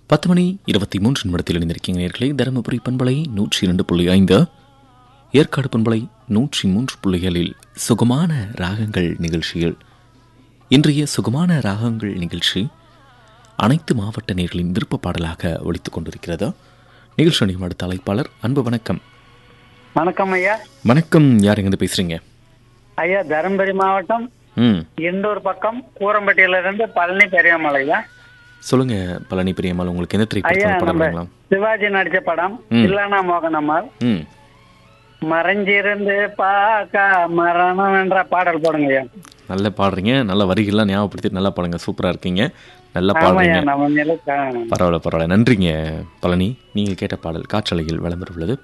பத்து மணி இருபத்தி மூன்று நிமிடத்தில் இணைந்திருக்கீங்க நேர்களே தருமபுரி பண்பலை நூற்றி இரண்டு புள்ளி ஐந்து ஏற்காடு பண்பலை நூற்றி மூன்று புள்ளிகளில் சுகமான ராகங்கள் நிகழ்ச்சியில் இன்றைய சுகமான ராகங்கள் நிகழ்ச்சி அனைத்து மாவட்ட நேர்களின் விருப்ப பாடலாக ஒழித்துக் கொண்டிருக்கிறது நிகழ்ச்சி அணியும் அடுத்த அழைப்பாளர் அன்பு வணக்கம் வணக்கம் ஐயா வணக்கம் யார் எங்கிருந்து பேசுறீங்க ஐயா தருமபுரி மாவட்டம் ம் இண்டூர் பக்கம் கூரம்பட்டியில இருந்து பழனி பெரியம்மாள் ஐயா சொல்லுங்க பழனி பிரியம்மாள் உங்களுக்கு எந்த ஐயா திரைப்படத்தில் பாடல் நம்ம வேங்கலாம் சிவாஜி நடிச்ச படம் இல்லனா மோகனம்மாள் ம் மறைஞ்சிருந்து பாக்கா மரணம் என்ற பாடல் போடுங்க ஐயா நல்லா பாடுறீங்க நல்ல வரிகள்லாம் ஞாபகப்படுத்தி நல்லா பாடுங்க சூப்பராக இருக்கீங்க நல்லா ஆமாய்யா பாடுறீங்க நம்ம நிலை பரவாயில்ல பரவாயில்ல நன்றிங்க பழனி நீங்கள் கேட்ட பாடல் காற்றலையில் விளம்பரம் உள்ளது